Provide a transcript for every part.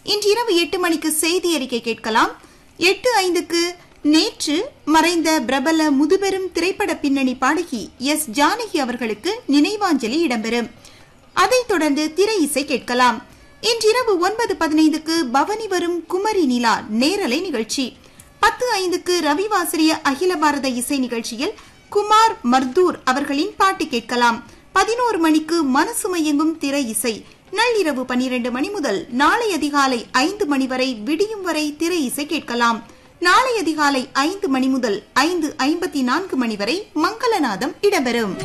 இன்று இரவு எட்டு மணிக்கு செய்தி அறிக்கை கேட்கலாம் எட்டு ஐந்துக்கு நேற்று மறைந்த பிரபல முதுபெரும் திரைப்பட பின்னணி பாடகி எஸ் ஜானகி அவர்களுக்கு நினைவாஞ்சலி இடம்பெறும் அதைத் தொடர்ந்து திரை இசை கேட்கலாம் இன்றிரவு ஒன்பது பதினைந்துக்கு பவனி வரும் குமரி நிலா நேரலை நிகழ்ச்சி பத்து ஐந்துக்கு ரவிவாசரிய அகில பாரத இசை நிகழ்ச்சியில் குமார் மர்தூர் அவர்களின் பாட்டு கேட்கலாம் பதினோரு மணிக்கு மனசு மயங்கும் திரை இசை நள்ளிரவு பனிரெண்டு மணி முதல் நாளை அதிகாலை ஐந்து மணி வரை விடியும் வரை திரை இசை கேட்கலாம் நாளை அதிகாலை ஐந்து மணி முதல் ஐந்து ஐம்பத்தி நான்கு மணி வரை மங்களநாதம் இடம்பெறும்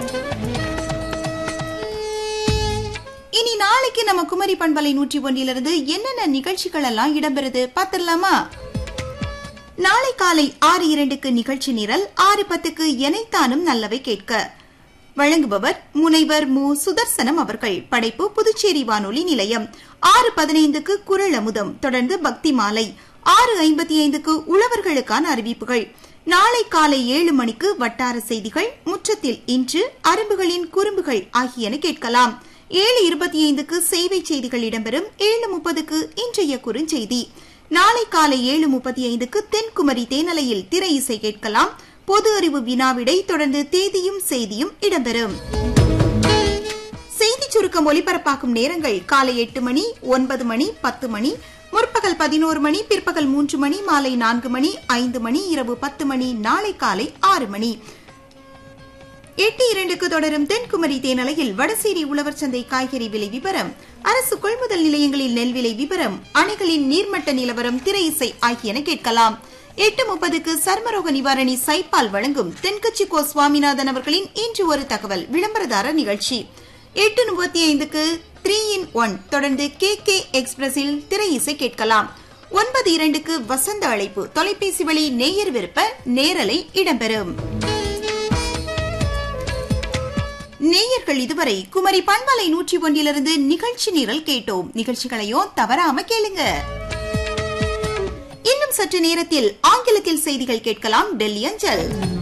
இனி நாளைக்கு நம்ம குமரி பண்பலை நூற்றி ஒன்றிலிருந்து என்னென்ன நிகழ்ச்சிகள் எல்லாம் இடம்பெறுது பாத்திரலாமா நாளை காலை ஆறு இரண்டுக்கு நிகழ்ச்சி நிரல் ஆறு பத்துக்கு எனைத்தானும் நல்லவை கேட்க வழங்குபவர் முனைவர் மு சுதர்சனம் அவர்கள் படைப்பு புதுச்சேரி வானொலி நிலையம் ஆறு பதினைந்துக்கு குரல் அமுதம் தொடர்ந்து பக்தி மாலை ஆறு ஐம்பத்தி ஐந்துக்கு உழவர்களுக்கான அறிவிப்புகள் நாளை காலை ஏழு மணிக்கு வட்டார செய்திகள் முற்றத்தில் இன்று அரும்புகளின் குறும்புகள் ஆகியன கேட்கலாம் ஏழு இருபத்தி ஐந்துக்கு சேவை செய்திகள் இடம்பெறும் ஏழு முப்பதுக்கு இன்றைய குறுஞ்செய்தி நாளை காலை ஏழு முப்பத்தி ஐந்துக்கு தென்குமரி தேனலையில் திரை இசை கேட்கலாம் பொது அறிவு வினாவிடை தொடர்ந்து தேதியும் செய்தியும் இடம்பெறும் செய்தி சுருக்கம் ஒலிபரப்பாக்கும் நேரங்கள் காலை எட்டு மணி ஒன்பது மணி பத்து மணி முற்பகல் பதினோரு மணி பிற்பகல் மூன்று மணி மாலை நான்கு மணி ஐந்து மணி இரவு பத்து மணி நாளை காலை ஆறு மணி எட்டு இரண்டுக்கு தொடரும் தென்குமரி தேனலையில் வடசேரி உழவர் சந்தை காய்கறி விலை விவரம் அரசு கொள்முதல் நிலையங்களில் நெல் விலை விவரம் அணைகளின் நீர்மட்ட நிலவரம் திரை இசை ஆகியன கேட்கலாம் எட்டு முப்பதுக்கு சர்மரோக நிவாரணி சைப்பால் வழங்கும் தென்கட்சி கோ சுவாமிநாதன் அவர்களின் இன்று ஒரு தகவல் விளம்பரதார நிகழ்ச்சி எட்டு முப்பத்தி ஐந்துக்கு த்ரீ இன் ஒன் தொடர்ந்து கே கே எக்ஸ்பிரஸில் திரை இசை கேட்கலாம் ஒன்பது இரண்டுக்கு வசந்த அழைப்பு தொலைபேசி வழி நேயர் விருப்ப நேரலை இடம்பெறும் நேயர்கள் இதுவரை குமரி பண்பலை நூற்றி ஒன்றிலிருந்து நிகழ்ச்சி நிரல் கேட்டோம் நிகழ்ச்சிகளையும் தவறாம கேளுங்க இன்னும் சற்று நேரத்தில் ஆங்கிலத்தில் செய்திகள் கேட்கலாம் டெல்லி அஞ்சல்